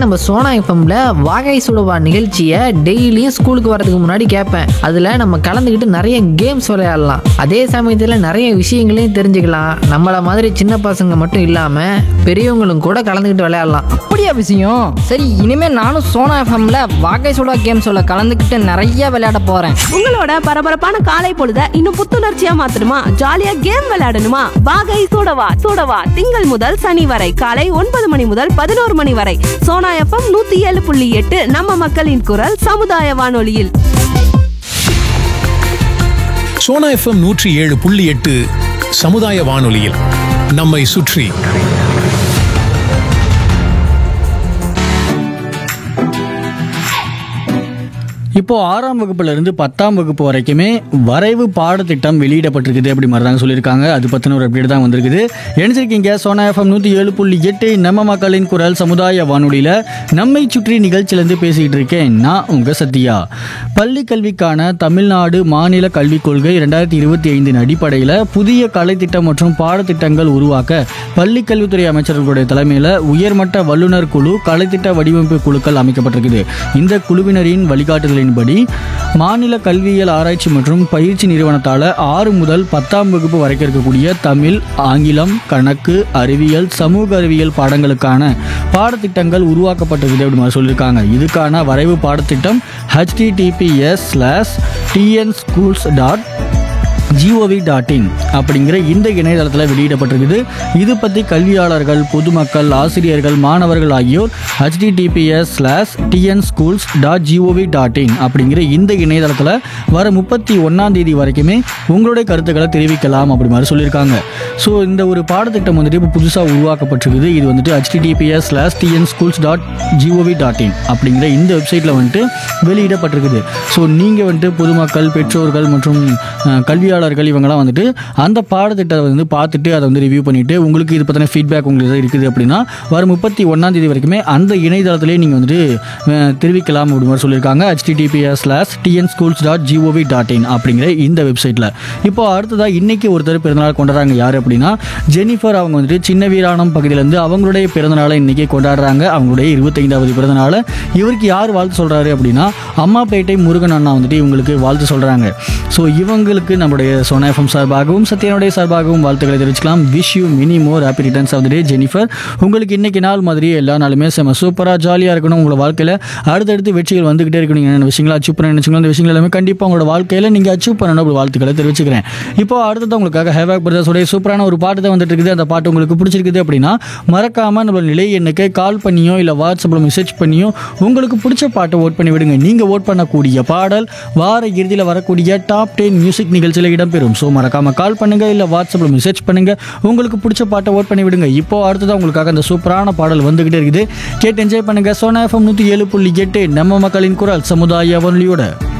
நம்ம சோனா எஃப்எம்ல வாகை சுடவா நிகழ்ச்சியை டெய்லியும் ஸ்கூலுக்கு வரதுக்கு முன்னாடி கேட்பேன் அதில் நம்ம கலந்துக்கிட்டு நிறைய கேம்ஸ் விளையாடலாம் அதே சமயத்தில் நிறைய விஷயங்களையும் தெரிஞ்சுக்கலாம் நம்மள மாதிரி சின்ன பசங்க மட்டும் இல்லாமல் பெரியவங்களும் கூட கலந்துக்கிட்டு விளையாடலாம் அப்படியா விஷயம் சரி இனிமே நானும் சோனா எஃப்எம்ல வாகை சுடா கேம்ஸோட கலந்துக்கிட்டு நிறைய விளையாட போறேன் உங்களோட பரபரப்பான காலை பொழுத இன்னும் புத்துணர்ச்சியா மாத்தணுமா ஜாலியா கேம் விளையாடணுமா வாகை சூடவா சூடவா திங்கள் முதல் சனி வரை காலை ஒன்பது மணி முதல் பதினோரு மணி வரை சோனா எஃப்எம் நூத்தி ஏழு புள்ளி எட்டு நம்ம மக்களின் குரல் சமுதாய வானொலியில் சோனா எஃப்எம் நூற்றி ஏழு புள்ளி எட்டு சமுதாய வானொலியில் நம்மை சுற்றி இப்போ ஆறாம் வகுப்புல இருந்து பத்தாம் வகுப்பு வரைக்குமே வரைவு பாடத்திட்டம் வெளியிடப்பட்டிருக்குது அப்படி மாதிரி தாங்க சொல்லியிருக்காங்க அது பற்றின ஒரு அப்டேட் தான் வந்திருக்குது நினைச்சிருக்கீங்க சோனா எஃப்எம் நூற்றி ஏழு புள்ளி எட்டு நம்ம மக்களின் குரல் சமுதாய வானொலியில் நம்மை சுற்றி நிகழ்ச்சியிலேருந்து பேசிக்கிட்டு இருக்கேன் நான் உங்கள் சத்யா பள்ளி கல்விக்கான தமிழ்நாடு மாநில கல்விக் கொள்கை ரெண்டாயிரத்தி இருபத்தி ஐந்தின் அடிப்படையில் புதிய கலைத்திட்டம் மற்றும் பாடத்திட்டங்கள் உருவாக்க பள்ளி கல்வித்துறை அமைச்சர்களுடைய தலைமையில் உயர்மட்ட வல்லுநர் குழு கலைத்திட்ட வடிவமைப்பு குழுக்கள் அமைக்கப்பட்டிருக்குது இந்த குழுவினரின் வழிகாட்டுதலின்படி மாநில கல்வியியல் ஆராய்ச்சி மற்றும் பயிற்சி நிறுவனத்தால் ஆறு முதல் பத்தாம் வகுப்பு வரைக்கும் இருக்கக்கூடிய தமிழ் ஆங்கிலம் கணக்கு அறிவியல் சமூக அறிவியல் பாடங்களுக்கான பாடத்திட்டங்கள் உருவாக்கப்பட்டிருக்குது அப்படி மாதிரி சொல்லியிருக்காங்க இதுக்கான வரைவு பாடத்திட்டம் HTTPS slash TN schools dot GOV dot in அப்படிங்கிற இந்த இணையதளத்தில் வெளியிடப்பட்டிருக்குது இது பற்றி கல்வியாளர்கள் பொதுமக்கள் ஆசிரியர்கள் மாணவர்கள் ஆகியோர் HTTPS slash TN schools dot GOV dot in அப்படிங்கிற இந்த இணையதளத்தில் வர முப்பத்தி ஒன்றாம் தேதி வரைக்குமே உங்களுடைய கருத்துக்களை தெரிவிக்கலாம் அப்படி மாதிரி சொல்லியிருக்காங்க ஸோ இந்த ஒரு பாடத்திட்டம் வந்துட்டு இப்போ புதுசாக உருவாக்கப்பட்டிருக்குது இது வந்துட்டு HTTPS slash TN schools dot GOV dot in அப்படிங்கிற இந்த வெப்சைட்டில் வந்துட்டு வெளியிடப்பட்டிருக்குது ஸோ நீங்கள் வந்துட்டு பொதுமக்கள் பெற்றோர்கள் மற்றும் அஹ், கல்வியாளர்கள் இவங்கெல்லாம் வந்துட்டு அந்த பாடத்திட்டத்தை வந்து பார்த்துட்டு அதை வந்து ரிவ்யூ பண்ணிவிட்டு உங்களுக்கு இது பற்றின ஃபீட்பேக் உங்களுக்கு எதாவது இருக்குது அப்படின்னா வரும் முப்பத்தி ஒன்றாம் தேதி வரைக்குமே அந்த இணையதளத்திலே நீங்கள் வந்துட்டு அஹ், தெரிவிக்கலாம் அப்படி மாதிரி சொல்லியிருக்காங்க HTTPS slash TN schools dot GOV dot in அப்படிங்கிற இந்த வெப்சைட்டில் இப்போ அடுத்ததாக இன்னைக்கு ஒருத்தர் பிறந்தநாள் கொண்டாடுறாங்க யார் அப்படின்னா ஜெனிஃபர் அவங்க வந்துட்டு சின்ன வீராணம் பகுதியிலேருந்து அவங்களுடைய பிறந்தநாளை இன்னைக்கு கொண்டாடுறாங்க அவங்களுடைய இருபத்தைந்தாவது பிறந்தநாளை இவருக்கு யார் வாழ்த்து சொல்கிறாரு அப்படின்னா அம்மாப்பேட்டை முருகன் அண்ணா வந்துட்டு இவங்களுக்கு வாழ்த்து சொல்கிறாங்க ஸோ இவங்களுக்கு நம்முடைய சோனா எஃப்எம் சார்பாகவும் சத்யனுடைய சார்பாகவும் வாழ்த்துக்களை தெரிவிச்சுக்கலாம் wish you many more happy returns of the day Jennifer உங்களுக்கு இன்னைக்கு நாள் மாதிரி எல்லா நாளுமே செம சூப்பராக ஜாலியாக இருக்கணும் உங்களோட வாழ்க்கையில் அடுத்தடுத்து வெற்றிகள் வந்துகிட்டே இருக்கணும் நீங்கள் என்ன விஷயங்களை அச்சீவ் பண்ண நினச்சிங்களோ அந்த விஷயங்கள் எல்லாமே கண்டிப்பாக உங்களோட வாழ்க்கையில் நீங்கள் அச்சீவ் பண்ணணும் அப்படி வாழ்த்துக்களை தெரிவிச்சுக்கிறேன் இப்போ அடுத்தது உங்களுக்காக ஹேவாக் பிரதர்ஸோடைய சூப்பரான ஒரு பாட்டு தான் வந்துட்டு இருக்குது அந்த பாட்டு உங்களுக்கு பிடிச்சிருக்குது அப்படின்னா மறக்காமல் நம்மளோட நிலை எண்ணுக்கு கால் பண்ணியோ இல்லை வாட்ஸ்அப்பில் மெசேஜ் பண்ணியோ உங்களுக்கு பிடிச்ச பாட்டை ஓட் பண்ணி விடுங்க நீங்கள் ஓட் பண்ணக்கூடிய பாடல் வார இறுதியில் வரக்கூடிய டாப் டென் மியூசிக் நிகழ்ச்சியில் இடம்பெறும் ஸோ மறக்காமல் கால் பண்ணுங்க இல்லை வாட்ஸ்அப்பில் மெசேஜ் பண்ணுங்க உங்களுக்கு பிடிச்ச பாட்டை ஓட் பண்ணி விடுங்க இப்போ அடுத்ததான் உங்களுக்காக அந்த சூப்பரான பாடல் வந்துகிட்டே இருக்குது கேட்டு என்ஜாய் பண்ணுங்க சோனா எஃப்எம் நூற்றி ஏழு புள்ளி எட்டு நம்ம மக்களின் குரல் சமுதாய வானொலியோட